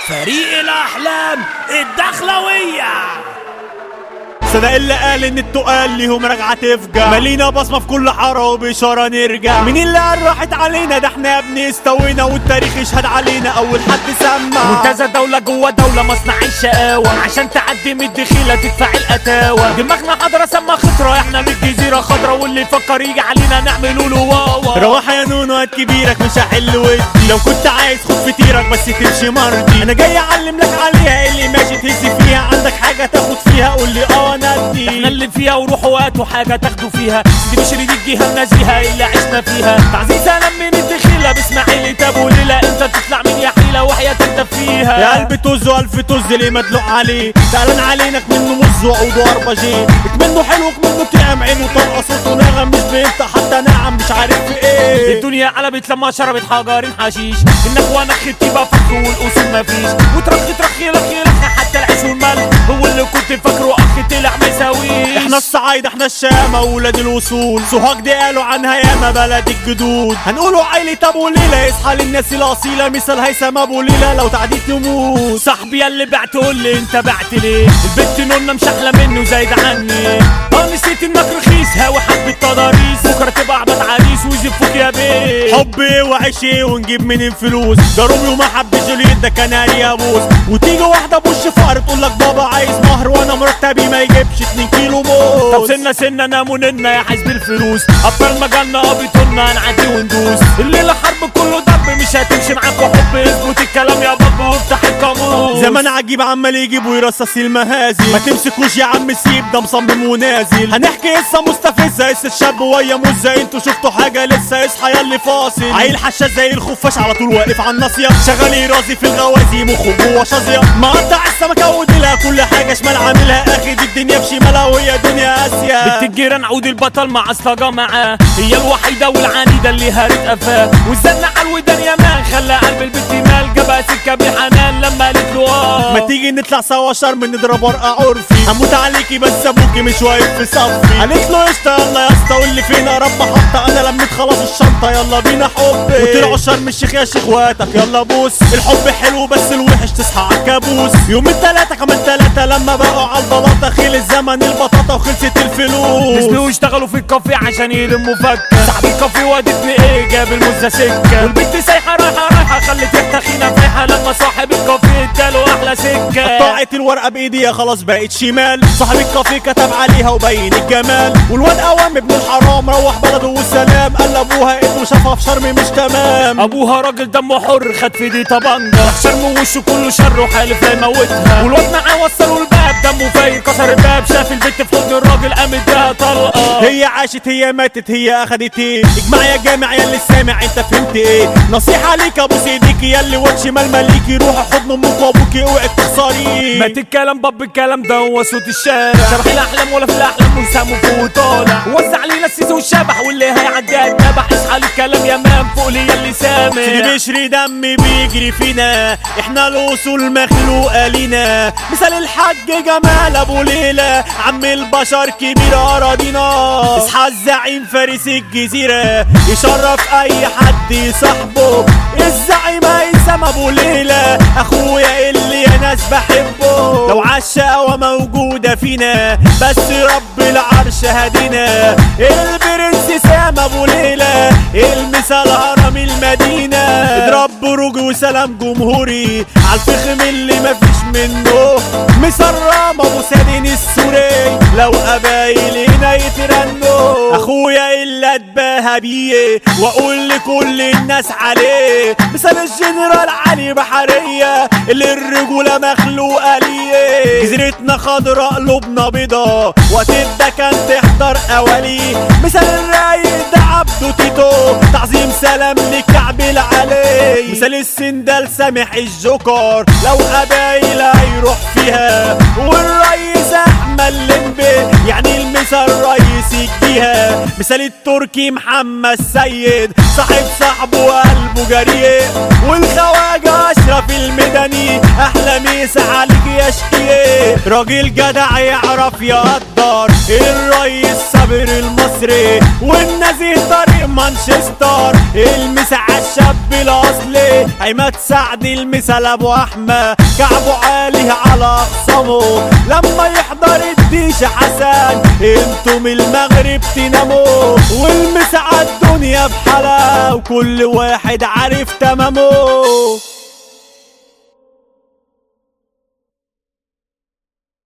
فريق الأحلام الدخلوية صدق اللي قال ان التقال ليهم راجعه تفجع مالينا بصمه في كل حاره وباشاره نرجع مين اللي قال راحت علينا ده احنا يا ابني استوينا والتاريخ يشهد علينا اول حد سمع منتزه دولة جوه دولة مصنع الشقاوة عشان تعدي من الدخيلة تدفع القتاوة دماغنا حضرة سما خطرة احنا من الجزيرة خضرة واللي يفكر يجي علينا نعمله له واوا روح يا نونو هات كبيرك مش هحل ودي لو كنت عايز خد فطيرك بس تمشي مرضي انا جاي اعلم لك عليها اللي ماشي تهز فيها عندك حاجه تاخد فيها قول لي اه انا احنا ادي اللي فيها وروحوا هاتوا حاجة تاخدوا فيها دي مش دي الجهة النزيهة اللي عشنا فيها تعزيز سلام من الدخيلة باسماعيل ابو ليلى انت تطلع من يا حيلة وحياة انت فيها يا قلبي طز والف طز ليه مدلوق عليه زعلان علينك منه مز وعود واربع جي منه حلو منه طعم عينه طلقه صوته نغم مش بينطق حتى نعم مش عارف في ايه الدنيا قلبت لما شربت حجر حشيش انك وانا خدتي بقى فخر والاصول مفيش وترخي ترخي لخي لخي حتى العيش والملح هو اللي كنت فاكره اخ طلع ما يساويش احنا الصعايدة احنا الشامة ولاد الوصول سوهاج دي قالوا عنها ياما بلد الجدود هنقولوا عيلة ابو ليلى يصحى للناس الاصيلة مثل هيثم ابو ليلى لو تعديت نموت صاحبي اللي بعت قول لي انت بعت ليه البت نونا مش احلى منه زايد عني اه نسيت انك رخيص هاوي حبة تضاريس بكره تبقى عبد عريس ويزفوك يا بيه حب ايه وعيش ايه ونجيب منين فلوس ده روميو ما حب جوليت ده كناري يا بوس وتيجي واحدة بوش فقر تقول لك بابا عايز مهر وانا مرتبي ما يجيبش 2 كيلو موز طب سنة سنة ناموننا يا حزب الفلوس ابطال مجالنا ابيطولنا هنعدي وندوس الليلة حرب كله دب مش هتمشي معاكوا حب اثبت الكلام يا بابا وافتح القاموس زمان عجيب عمال يجيب ويرصص المهازل ما تمسكوش يا عم سيب ده مصمم ونازل هنحكي قصه مستفزه قصه شاب ويا مزه انتوا شفتوا حاجه لسه اصحى ياللي فاصل عيل حشاش زي الخفاش على طول واقف على الناصيه شغال يرازي في الغوازي مخه جوه شظيه مقطع السمكه وديلها كل حاجه شمال عاملها اخد الدنيا في شمالها وهي دنيا اسيا بنت الجيران عود البطل مع اصلجة معاه هي الوحيدة والعنيدة اللي هارت قفاه والزنة على الودان يا مان خلى قلب البنت مال جابها سكة بالحنان لما قالت له اه ما تيجي نطلع سوا شرم نضرب ورقه عرفي هموت عليكي بس ابوكي مش واقف في صفي قالت له قشطه يلا يا اسطى قول لي فين يا رب حطه انا لميت خلاص الشنطه يلا بينا حبي وطلعوا شرم الشيخ يا شيخ واتك يلا بوس الحب حلو بس الوحش تصحى على الكابوس يومين تلاتة كمان تلاتة لما بقوا على البلاطة خيل الزمن البطاطا وخلصت الفلوس نزلوا يشتغلوا في الكافي عشان يلموا فكة صاحب الكافي ودتني ايه جاب المزة سكة والبنت سايحة رايحة رايحة خلت ريحتها خينة فايحة لما صاحب الكافي اداله احلى سكة قطعت الورقة بايديها خلاص بقت شمال صاحب الكافيه كتب عليها وبين الجمال والواد قوام ابن الحرام روح بلده والسلام قال لابوها انه شافها في شرم مش تمام ابوها راجل دمه حر خد في ايديه طبنجة راح شرم وشه كله شر وحالف لا يموتها والواد معاه وصلوا الباب دمه فاير كسر الباب شاف البنت في حضن الراجل قام اداها طلقة هي عاشت هي ماتت هي اخدت ايه اجمع يا جامع يا اللي سامع انت فهمت ايه نصيحة ليك ابوس ايديكي يا اللي واد شمال مليكي روح حضن امك وابوكي اوعي تخسري مات الكلام باب الكلام ده هو صوت الشارع شبح الاحلام ولا في الاحلام وسامه فوق وطالع وزع علينا السيس والشبح واللي هيعدي هيتنبح اصحى الكلام يا مان فوق لي اللي سامع بيشري دم بيجري فينا احنا الاصول مخلوقه لينا مثال الحاج جمال ابو ليلى عم البشر كبير اراضينا اصحى الزعيم فارس الجزيره يشرف اي حد صاحبه الزعيم هيثم ابو ليلى اخويا اللي يا ناس بحبه لو عالشقوة موجودة فينا بس رب العرش هدينا البرنس سام ابو ليلى المثال هرم المدينة اضرب بروج وسلام جمهوري عالفخم اللي مفيش منه مسرم ابو سادين السوري لو قبايل هنا يترنوا اخويا اللي اتباهى بيه واقول لكل الناس عليه مثال الجنرال علي بحرية اللي الرجولة مخلوقة ليه جزيرتنا خضراء قلوبنا بيضا وقت ده كان تحضر اولي مثال الرايق ده عبده تيتو تعظيم سلام لكعب العلي مثال السندال سامح الجوكر لو قبايل هيروح فيها والرئيس احمد لمبي يعني المثال رئيس الجهة مثال التركي محمد سيد صاحب صاحبه وقلبه جريء والخواجة اشرف المدني احلى ميس عليك يا شقيق راجل جدع يعرف يقدر الريس صابر المصري والنزيه طريق مانشستر المسا الشاب الاصلي عماد سعد المثل ابو احمد كعبه عالي على اقسامه لما يحضر الديش حسن انتم المغرب تناموا والمسا الدنيا بحلا وكل واحد عارف تمامه